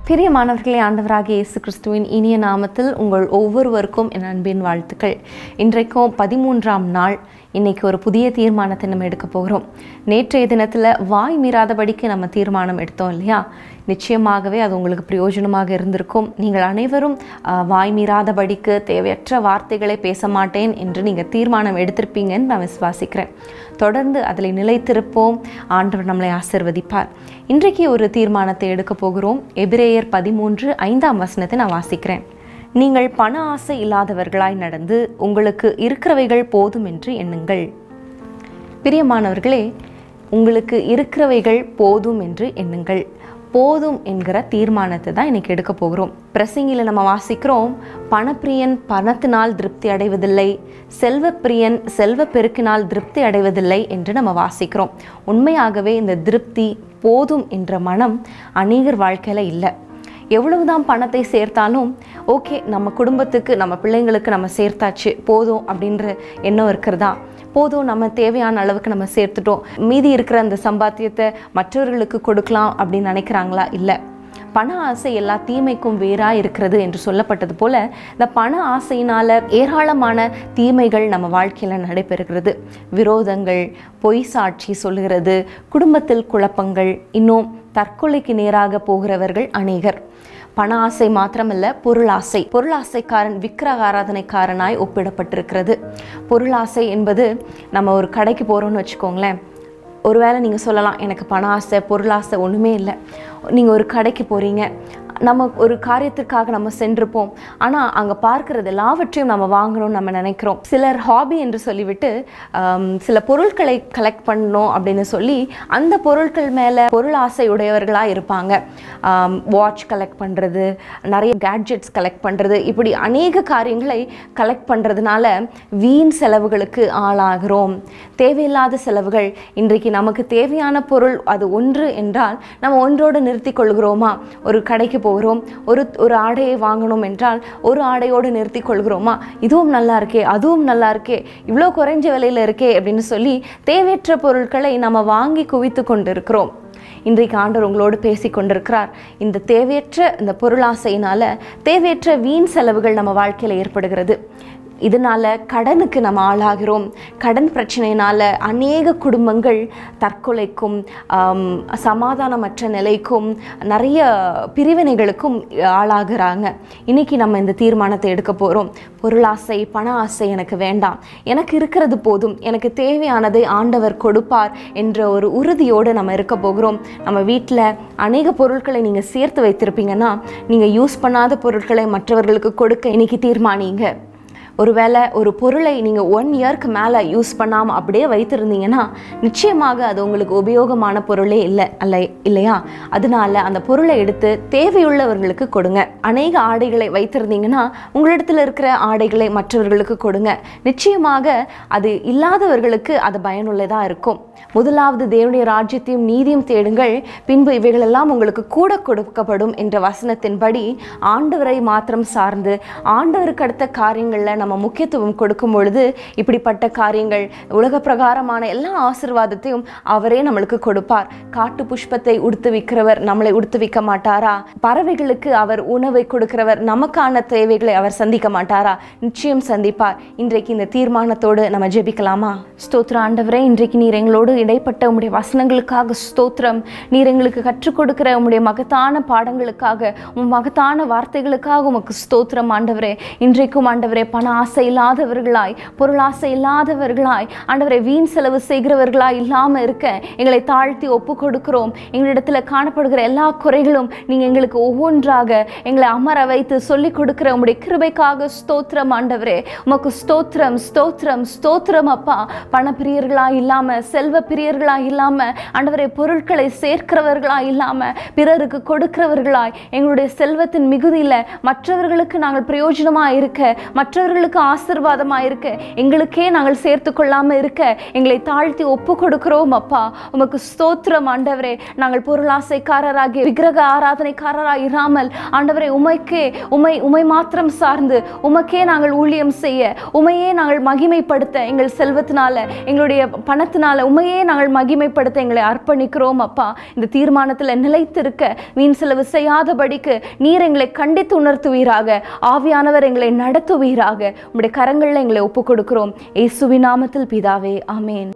பிரியமானவர்களே ஆண்டவராகிய இயேசு கிறிஸ்துவின் இனிய நாமத்தில் உங்கள் ஒவ்வொருவருக்கும் என் அன்பின் வாழ்த்துக்கள் இன்றைக்கும் பதிமூன்றாம் நாள் இன்னைக்கு ஒரு புதிய தீர்மானத்தை நம்ம எடுக்க போகிறோம் நேற்றைய தினத்தில் வாய் மீறாதபடிக்கு நம்ம தீர்மானம் எடுத்தோம் இல்லையா நிச்சயமாகவே அது உங்களுக்கு பிரயோஜனமாக இருந்திருக்கும் நீங்கள் அனைவரும் ஆஹ், வாய் மீறாதபடிக்கு தேவையற்ற வார்த்தைகளை பேச மாட்டேன் என்று நீங்கள் தீர்மானம் எடுத்திருப்பீங்கன்னு நான் விசுவாசிக்கிறேன் தொடர்ந்து அதில் நிலைத்திருப்போம் ஆண்டவர் நம்மளை ஆசிர்வதிப்பார் இன்றைக்கு ஒரு தீர்மானத்தை எடுக்க போகிறோம் எபிரேயர் பதிமூன்று ஐந்தாம் வசனத்தை நான் வாசிக்கிறேன் நீங்கள் பண ஆசை இல்லாதவர்களாய் நடந்து உங்களுக்கு இருக்கிறவைகள் போதும் என்று எண்ணுங்கள் பிரியமானவர்களே உங்களுக்கு இருக்கிறவைகள் போதும் என்று எண்ணுங்கள் போதும் என்கிற தீர்மானத்தை தான் இன்னைக்கு எடுக்க போகிறோம் பிரசங்கியில் நம்ம வாசிக்கிறோம் பணப்பிரியன் பணத்தினால் திருப்தி அடைவதில்லை செல்வப்பிரியன் செல்வ பெருக்கினால் திருப்தி அடைவதில்லை என்று நம்ம வாசிக்கிறோம் உண்மையாகவே இந்த திருப்தி போதும் என்ற மனம் அநேகர் வாழ்க்கையில் இல்லை எவ்வளவுதான் பணத்தை சேர்த்தாலும் ஓகே நம்ம குடும்பத்துக்கு நம்ம பிள்ளைங்களுக்கு நம்ம சேர்த்தாச்சு போதும் அப்படின்ற எண்ணம் இருக்கிறதா போதும் நம்ம தேவையான அளவுக்கு நம்ம சேர்த்துட்டோம் மீதி இருக்கிற அந்த சம்பாத்தியத்தை மற்றவர்களுக்கு கொடுக்கலாம் அப்படின்னு நினைக்கிறாங்களா இல்லை பண ஆசை எல்லா தீமைக்கும் வேறா இருக்கிறது என்று சொல்லப்பட்டது போல இந்த பண ஆசையினால ஏராளமான தீமைகள் நம்ம வாழ்க்கையில நடைபெறுகிறது விரோதங்கள் பொய் சாட்சி சொல்லுகிறது குடும்பத்தில் குழப்பங்கள் இன்னும் தற்கொலைக்கு நேராக போகிறவர்கள் அநேகர் பண ஆசை மாத்திரமல்ல பொருளாசை பொருளாசைக்காரன் விக்கிரக ஆராதனைக்காரனாய் ஒப்பிடப்பட்டிருக்கிறது பொருளாசை என்பது நம்ம ஒரு கடைக்கு போகிறோம்னு வச்சுக்கோங்களேன் ஒருவேளை நீங்கள் சொல்லலாம் எனக்கு பண ஆசை பொருளாசை ஒன்றுமே இல்லை நீங்கள் ஒரு கடைக்கு போகிறீங்க நம்ம ஒரு காரியத்திற்காக நம்ம சென்றிருப்போம் ஆனால் அங்கே பார்க்கறது எல்லாவற்றையும் நம்ம வாங்கணும்னு நம்ம நினைக்கிறோம் சிலர் ஹாபி என்று சொல்லிவிட்டு ஆம், சில பொருட்களை கலெக்ட் பண்ணணும் அப்படின்னு சொல்லி அந்த பொருட்கள் மேலே பொருள் ஆசை உடையவர்களாக இருப்பாங்க வாட்ச் கலெக்ட் பண்ணுறது நிறைய கேட்ஜெட்ஸ் கலெக்ட் பண்ணுறது இப்படி அநேக காரியங்களை கலெக்ட் பண்ணுறதுனால வீண் செலவுகளுக்கு ஆளாகிறோம் தேவையில்லாத செலவுகள் இன்றைக்கு நமக்கு தேவையான பொருள் அது ஒன்று என்றால் நம்ம ஒன்றோடு நிறுத்தி கொள்கிறோமா ஒரு கடைக்கு போகிறோம் ஒரு ஒரு ஆடையை வாங்கணும் என்றால் ஒரு ஆடையோடு நிறுத்தி கொள்கிறோமா இதுவும் நல்லா இருக்கே அதுவும் நல்லா இருக்கே இவ்வளோ குறைஞ்ச விலையில் இருக்கே அப்படின்னு சொல்லி தேவையற்ற பொருட்களை நம்ம வாங்கி குவித்து கொண்டிருக்கிறோம் இன்றைக்கு ஆண்டவர் உங்களோடு பேசி கொண்டிருக்கிறார் இந்த தேவையற்ற இந்த பொருளாசையினால தேவையற்ற வீண் செலவுகள் நம்ம வாழ்க்கையில் ஏற்படுகிறது இதனால கடனுக்கு நம்ம ஆளாகிறோம் கடன் பிரச்சனையினால அநேக குடும்பங்கள் தற்கொலைக்கும் ஆம், சமாதானமற்ற நிலைக்கும் நிறைய பிரிவினைகளுக்கும் ஆளாகிறாங்க இன்னைக்கு நம்ம இந்த தீர்மானத்தை எடுக்க போகிறோம் பொருளாசை பண ஆசை எனக்கு வேண்டாம் எனக்கு இருக்கிறது போதும் எனக்கு தேவையானதை ஆண்டவர் கொடுப்பார் என்ற ஒரு உறுதியோடு நம்ம இருக்க போகிறோம் நம்ம வீட்டில் அநேக பொருட்களை நீங்கள் சேர்த்து வைத்திருப்பீங்கன்னா நீங்கள் யூஸ் பண்ணாத பொருட்களை மற்றவர்களுக்கு கொடுக்க இன்னைக்கு தீர்மானிங்க ஒருவேளை ஒரு பொருளை நீங்கள் ஒன் இயர்க்கு மேலே யூஸ் பண்ணாமல் அப்படியே வைத்திருந்தீங்கன்னா நிச்சயமாக அது உங்களுக்கு உபயோகமான பொருளே இல்லை அல்ல இல்லையா அதனால அந்த பொருளை எடுத்து தேவையுள்ளவர்களுக்கு கொடுங்க அநேக ஆடைகளை வைத்திருந்தீங்கன்னா உங்களிடத்தில் இருக்கிற ஆடைகளை மற்றவர்களுக்கு கொடுங்க நிச்சயமாக அது இல்லாதவர்களுக்கு அது பயனுள்ளதாக இருக்கும் முதலாவது தேவனுடைய ராஜ்யத்தையும் நீதியும் தேடுங்கள் பின்பு இவைகளெல்லாம் உங்களுக்கு கூட கொடுக்கப்படும் என்ற வசனத்தின்படி ஆண்டவரை மாத்திரம் சார்ந்து ஆண்டவருக்கு அடுத்த காரியங்களில் நம்ம முக்கியத்துவம் கொடுக்கும் பொழுது இப்படிப்பட்ட காரியங்கள் உலக பிரகாரமான எல்லா ஆசிர்வாதத்தையும் அவரே நம்மளுக்கு கொடுப்பார் காட்டு புஷ்பத்தை உடுத்துவிக்கிறவர் நம்மளை உடுத்துவிக்க மாட்டாரா பறவைகளுக்கு அவர் உணவை கொடுக்கிறவர் நமக்கான தேவைகளை அவர் சந்திக்க மாட்டாரா நிச்சயம் சந்திப்பார் இன்றைக்கு இந்த தீர்மானத்தோடு நம்ம ஜெபிக்கலாமா ஸ்தோத்திர ஆண்டவரே இன்றைக்கு நீர் எங்களோடு இடைப்பட்ட உம்முடைய வசனங்களுக்காக ஸ்தோத்திரம் நீர் எங்களுக்கு கற்றுக் கொடுக்கிற உம்முடைய மகத்தான பாடங்களுக்காக உம் மகத்தான வார்த்தைகளுக்காக உமக்கு ஸ்தோத்திரம் ஆண்டவரே இன்றைக்கும் ஆண்டவரே பண ஆசை இல்லாதவர்களாய் பொருளாசை இல்லாதவர்களாய் ஆண்டவரே வீண் செலவு செய்கிறவர்களாய் இல்லாமல் இருக்க எங்களை தாழ்த்தி ஒப்பு கொடுக்கிறோம் எங்களிடத்தில் காணப்படுகிற எல்லா குறைகளும் நீங்கள் எங்களுக்கு ஒவ்வொன்றாக எங்களை அமர வைத்து சொல்லிக் கொடுக்கிற உம்முடைய கிருபைக்காக ஸ்தோத்திரம் ஆண்டவரே உமக்கு ஸ்தோத்திரம் ஸ்தோத்திரம் ஸ்தோத்திரம் அப்பா பணப்பிரியர்களா இல்லாம செல்வ பிரியர்களா இல்லாம ஆண்டவரே பொருட்களை சேர்க்கிறவர்களா இல்லாம பிறருக்கு கொடுக்கிறவர்களாய் எங்களுடைய செல்வத்தின் மிகுதியில மற்றவர்களுக்கு நாங்கள் பிரயோஜனமா இருக்க மற்றவர்களுக்கு ஆசிர்வாதமா இருக்க எங்களுக்கே நாங்கள் சேர்த்து கொள்ளாம இருக்க எங்களை தாழ்த்தி ஒப்பு கொடுக்கிறோம் அப்பா உமக்கு ஸ்தோத்திரம் ஆண்டவரே நாங்கள் பொருளாசைக்காரராகி விக்கிரக ஆராதனைக்காரராய் இராமல் ஆண்டவரே உமைக்கே உமை உமை மாத்திரம் சார்ந்து உமக்கே நாங்கள் ஊழியம் செய்ய உமையே நாங்கள் மகிமைப்படுத்த எங்கள் செல்வத்தினால எங்களுடைய பணத்தினால உமை உண்மையே நாங்கள் மகிமைப்படுத்த எங்களை அர்ப்பணிக்கிறோம் அப்பா இந்த தீர்மானத்தில் நிலைத்திருக்க வீண் செலவு செய்யாதபடிக்கு நீர் எங்களை கண்டித்து உணர்த்துவீராக ஆவியானவர் எங்களை நடத்துவீராக உம்முடைய கரங்களில் எங்களை ஒப்புக் கொடுக்கிறோம் இயேசுவின் நாமத்தில் பிதாவே ஆமென்